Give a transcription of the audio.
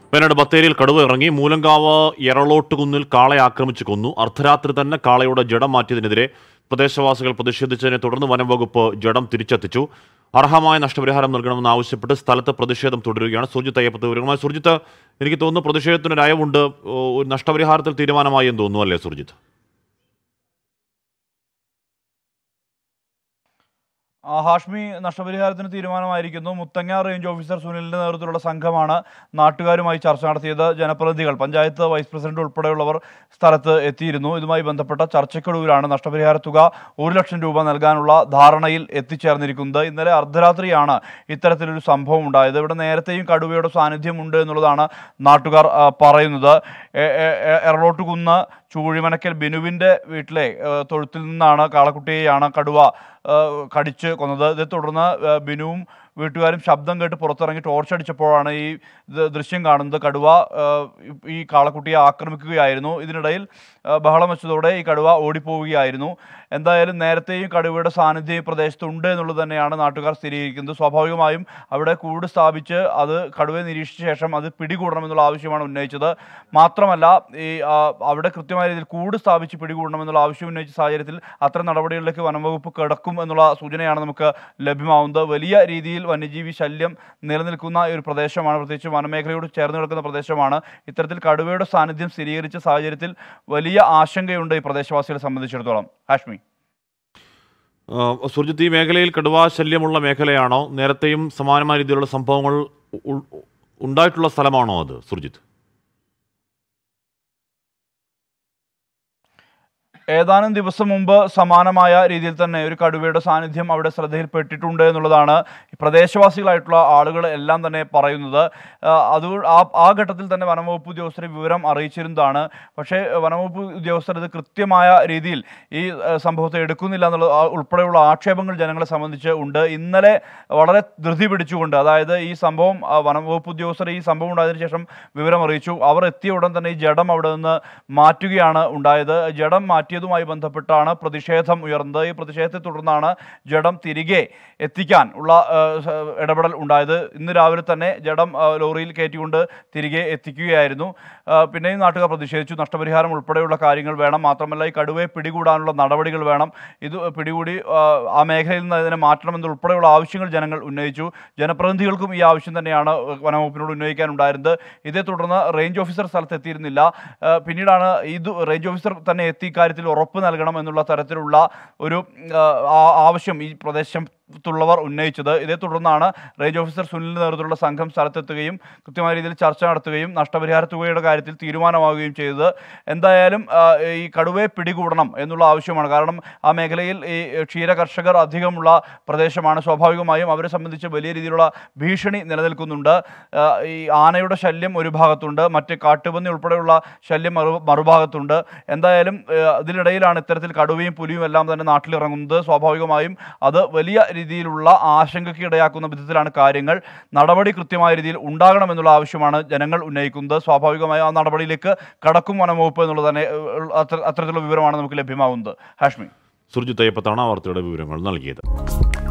വയനാട് ബത്തേരിയിൽ കടുവ ഇറങ്ങി മൂലങ്കാവ് എറളോട്ടുകുന്നിൽ കാളയെ ആക്രമിച്ചു കൊന്നു അർദ്ധരാത്രി തന്നെ കാളയുടെ ജഡം മാറ്റിയതിനെതിരെ പ്രദേശവാസികൾ പ്രതിഷേധിച്ചതിനെ തുടർന്ന് വനം വകുപ്പ് ജഡം തിരിച്ചെത്തിച്ചു അർഹമായ നഷ്ടപരിഹാരം നൽകണമെന്ന് ആവശ്യപ്പെട്ട് സ്ഥലത്ത് പ്രതിഷേധം തുടരുകയാണ് സുർജിത്ത് അയ്യപ്പത്ത് വിവരങ്ങളുമായി സുർജിത്ത് എനിക്ക് തോന്നുന്നു പ്രതിഷേധത്തിനൊരു അയവുണ്ട് ഓ, ഒരു നഷ്ടപരിഹാരത്തിൽ തീരുമാനമായി എന്ന് തോന്നുന്നു അല്ലേ സുർജിത്ത് ആ, ഹാഷ്മി നഷ്ടപരിഹാരത്തിന് തീരുമാനമായിരിക്കുന്നു മുത്തങ്ങ റേഞ്ച് ഓഫീസർ സുനിലിന്റെ നേതൃത്വത്തിലുള്ള സംഘമാണ് നാട്ടുകാരുമായി ചർച്ച നടത്തിയത് ജനപ്രതിനിധികൾ പഞ്ചായത്ത് വൈസ് പ്രസിഡന്റ് ഉൾപ്പെടെയുള്ളവർ സ്ഥലത്ത് എത്തിയിരുന്നു ഇതുമായി ബന്ധപ്പെട്ട ചർച്ചയ്ക്കൊടുവിലാണ് നഷ്ടപരിഹാര തുക ഒരു ലക്ഷം രൂപ നൽകാനുള്ള ധാരണയിൽ എത്തിച്ചേർന്നിരിക്കുന്നത് ഇന്നലെ അർദ്ധരാത്രിയാണ് ഇത്തരത്തിലൊരു സംഭവം ഉണ്ടായത് ഇവിടെ നേരത്തെയും കടുവയുടെ സാന്നിധ്യം ഉണ്ട് എന്നുള്ളതാണ് നാട്ടുകാർ ആ, പറയുന്നത് എ- എ- എ- എറളോട്ടുകുന്ന് ചൂഴിമനക്കൽ ബിനുവിൻ്റെ വീട്ടിലെ ആ, തൊഴുത്തിൽ നിന്നാണ് കാളക്കുട്ടിയെയാണ് കടുവ ആ, കടിച്ച് കൊന്നത് ഇതേ തുടർന്ന് ആ, ബിനുവും വീട്ടുകാരും ശബ്ദം കേട്ട് പുറത്തിറങ്ങി ടോർച്ച് അടിച്ചപ്പോഴാണ് ഈ ഇത് ദൃശ്യം കാണുന്നത് കടുവ ആ, ഈ കാളക്കുട്ടിയെ ആക്രമിക്കുകയായിരുന്നു ഇതിനിടയിൽ ആ, ബഹളം വെച്ചതോടെ ഈ കടുവ ഓടിപ്പോവുകയായിരുന്നു എന്തായാലും നേരത്തെയും കടുവയുടെ സാന്നിധ്യം ഈ പ്രദേശത്തുണ്ട് എന്നുള്ളത് തന്നെയാണ് നാട്ടുകാർ സ്ഥിരീകരിക്കുന്നത് സ്വാഭാവികമായും അവിടെ കൂട് സ്ഥാപിച്ച് അത് കടുവയെ നിരീക്ഷിച്ച ശേഷം അത് പിടികൂടണമെന്നുള്ള ആവശ്യമാണ് ഉന്നയിച്ചത് മാത്രമല്ല ഈ ആ, അവിടെ കൃത്യമായ രീതിയിൽ കൂട് സ്ഥാപിച്ച് പിടികൂടണമെന്നുള്ള ആവശ്യം ഉന്നയിച്ച സാഹചര്യത്തിൽ അത്തരം നടപടികളിലേക്ക് വനംവകുപ്പ് കിടക്കും എന്നുള്ള സൂചനയാണ് നമുക്ക് ലഭ്യമാവുന്നത് വലിയ രീതിയിൽ വന്യജീവി ശല്യം നിലനിൽക്കുന്ന ഈ ഒരു പ്രദേശമാണ് പ്രത്യേകിച്ച് വനമേഖലയോട് ചേർന്ന് കിടക്കുന്ന പ്രദേശമാണ് ഇത്തരത്തിൽ കടുവയുടെ സാന്നിധ്യം സ്ഥിരീകരിച്ച സാഹചര്യത്തിൽ വലിയ ആശങ്കയുണ്ട് ഈ പ്രദേശവാസികളെ സംബന്ധിച്ചിടത്തോളം ഹാഷ്മി ആ, സുർജിത്ത് ഈ മേഖലയിൽ കടുവാ ശല്യമുള്ള മേഖലയാണോ നേരത്തെയും സമാനമായ രീതിയിലുള്ള സംഭവങ്ങൾ ഉ- ഉ- ഉണ്ടായിട്ടുള്ള സ്ഥലമാണോ അത് സുർജിത്ത് ഏതാനും ദിവസം മുമ്പ് സമാനമായ രീതിയിൽ തന്നെ ഒരു കടുവയുടെ സാന്നിധ്യം അവിടെ ശ്രദ്ധയിൽപ്പെട്ടിട്ടുണ്ട് എന്നുള്ളതാണ് ഈ പ്രദേശവാസികളായിട്ടുള്ള ആളുകൾ എല്ലാം തന്നെ പറയുന്നത് ആ, അത് ആ ആ ഘട്ടത്തിൽ തന്നെ വനംവകുപ്പ് ഉദ്യോഗസ്ഥരെ വിവരം അറിയിച്ചിരുന്നതാണ് പക്ഷേ വനംവകുപ്പ് ഉദ്യോഗസ്ഥർ ഇത് കൃത്യമായ രീതിയിൽ ഈ ആ, സംഭവത്തെ എടുക്കുന്നില്ല എന്നുള്ള ആ ഉൾപ്പെടെയുള്ള ആക്ഷേപങ്ങൾ ജനങ്ങളെ സംബന്ധിച്ച് ഉണ്ട് ഇന്നലെ വളരെ ധൃതി പിടിച്ചുകൊണ്ട് അതായത് ഈ സംഭവം ആ, വനംവകുപ്പ് ഉദ്യോഗസ്ഥർ ഈ സംഭവം ഉണ്ടായതിനു ശേഷം വിവരം അറിയിച്ചു അവർ എത്തിയ ഉടൻ തന്നെ ഈ ജഡം അവിടെ നിന്ന് മാറ്റുകയാണ് ഉണ്ടായത് ജഡം മാറ്റിയതുമായി ബന്ധപ്പെട്ടാണ് പ്രതിഷേധം ഉയർന്നത് ഈ പ്രതിഷേധത്തെ തുടർന്നാണ് ജഡം തിരികെ എത്തിക്കാൻ ഉള്ള ആ, സ- ഇടപെടൽ ഉണ്ടായത് ഇന്ന് രാവിലെ തന്നെ ജഡം ആ, ലോറിയിൽ കയറ്റിക്കൊണ്ട് തിരികെ എത്തിക്കുകയായിരുന്നു ആ, പിന്നെയും നാട്ടുകാർ പ്രതിഷേധിച്ചു നഷ്ടപരിഹാരം ഉൾപ്പെടെയുള്ള കാര്യങ്ങൾ വേണം മാത്രമല്ല ഈ കടുവയെ പിടികൂടാനുള്ള നടപടികൾ വേണം ഇത് പിടികൂടി ആ, ആ മേഖലയിൽ നിന്ന് അതിനെ മാറ്റണമെന്ന് ഉൾപ്പെടെയുള്ള ആവശ്യങ്ങൾ ജനങ്ങൾ ഉന്നയിച്ചു ജനപ്രതിനിധികൾക്കും ഈ ആവശ്യം തന്നെയാണ് വനംവകുപ്പിനോട് ഉന്നയിക്കാനുണ്ടായിരുന്നത് ഇതേ തുടർന്ന് റേഞ്ച് ഓഫീസർ സ്ഥലത്ത് എത്തിയിരുന്നില്ല ആ, പിന്നീടാണ് ഇത് റേഞ്ച് ഓഫീസർ തന്നെ എത്തി ഇക്കാര്യത്തിൽ ഉറപ്പ് നൽകണം എന്നുള്ള തരത്തിലുള്ള ഒരു ആ, ആ- ആവശ്യം ഈ പ്രദേശത്തുള്ളവർ ഉന്നയിച്ചത് ഇതേ തുടർന്നാണ് റേഞ്ച് ഓഫീസർ സുനിലിന്റെ നേതൃത്വത്തിലുള്ള സംഘം സ്ഥലത്തെത്തുകയും കൃത്യമായ രീതിയിൽ ചർച്ച നടത്തുകയും നഷ്ടപരിഹാര തുകയുടെ കാര്യത്തിൽ തീരുമാനമാവുകയും ചെയ്തത് എന്തായാലും ആ, ഈ കടുവയെ പിടികൂടണം എന്നുള്ള ആവശ്യമാണ് കാരണം ആ മേഖലയിൽ ഈ ക്ഷീര കർഷകർ അധികമുള്ള പ്രദേശമാണ് സ്വാഭാവികമായും അവരെ സംബന്ധിച്ച് വലിയ രീതിയിലുള്ള ഭീഷണി നിലനിൽക്കുന്നുണ്ട് ആ, ഈ ആനയുടെ ശല്യം ഒരു ഭാഗത്തുണ്ട് മറ്റ് കാട്ടുപന്നി ഉൾപ്പെടെയുള്ള ശല്യം മറു മറുഭാഗത്തുണ്ട് എന്തായാലും ആ, അതിനിടയിലാണ് ഇത്തരത്തിൽ കടുവയും പുലിയും എല്ലാം തന്നെ നാട്ടിലിറങ്ങുന്നത് സ്വാഭാവികമായും അത് വലിയ രീതിയിലുള്ള ആശങ്കയ്ക്ക് ഇടയാക്കുന്ന വിധത്തിലാണ് കാര്യങ്ങൾ നടപടി കൃത്യമായ രീതിയിൽ ഉണ്ടാകണമെന്നുള്ള ആവശ്യമാണ് ജനങ്ങൾ ഉന്നയിക്കുന്നത് സ്വാഭാവികമായും ആ നടപടിയിലേക്ക് കടക്കും വനംവകുപ്പ് എന്നുള്ളത് തന്നെ ഏഹ്, അത്ര- അത്തരത്തിലുള്ള വിവരമാണ് നമുക്ക് ലഭ്യമാകുന്നത് ഹാഷ്മി സുർജിത്ത് അയ്യപ്പത്താണ് ആ വാർത്തയുടെ വിവരങ്ങൾ നൽകിയത്